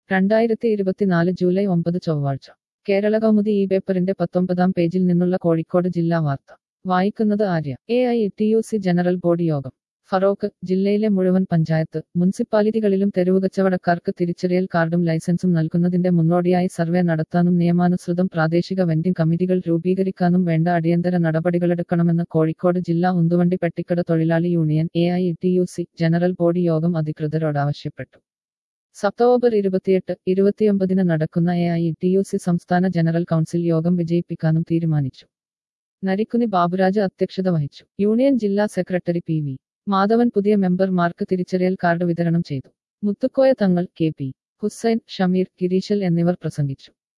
രണ്ടായിരത്തി ഇരുപത്തിനാല് ജൂലൈ ഒമ്പത് ചൊവ്വാഴ്ച കേരള കൗമുദി ഈ പേപ്പറിന്റെ പത്തൊമ്പതാം പേജിൽ നിന്നുള്ള കോഴിക്കോട് ജില്ലാ വാർത്ത വായിക്കുന്നത് Arya A I T U C general body യോഗം ഫറോക്ക് ജില്ലയിലെ മുഴുവൻ പഞ്ചായത്ത് മുനിസിപ്പാലിറ്റികളിലും തെരുവുകച്ചവടക്കാർക്ക് തിരിച്ചറിയൽ കാർഡും ലൈസൻസും നൽകുന്നതിന്റെ മുന്നോടിയായി സർവേ നടത്താനും നിയമാനുസൃതം പ്രാദേശിക വെൻഡിംഗ് കമ്മിറ്റികൾ രൂപീകരിക്കാനും വേണ്ട അടിയന്തര നടപടികളെടുക്കണമെന്ന് കോഴിക്കോട് ജില്ലാ ഉന്തുവണ്ടി പെട്ടിക്കട തൊഴിലാളി union A I T U C general body യോഗം അധികൃതരോട് ആവശ്യപ്പെട്ടു സപ്തോബർ ഇരുപത്തിയെട്ട് ഇരുപത്തിയൊമ്പതിന് നടക്കുന്ന A I T U C സംസ്ഥാന ജനറൽ കൗൺസിൽ യോഗം വിജയിപ്പിക്കാനും തീരുമാനിച്ചു നരിക്കുനി ബാബുരാജ് അധ്യക്ഷത വഹിച്ചു യൂണിയൻ ജില്ലാ സെക്രട്ടറി പി വി മാധവൻ പുതിയ മെമ്പർമാർക്ക് തിരിച്ചറിയൽ കാർഡ് വിതരണം ചെയ്തു മുത്തുക്കോയ തങ്ങൾ കെ പി ഹുസൈൻ ഷമീർ ഗിരീശൽ എന്നിവർ പ്രസംഗിച്ചു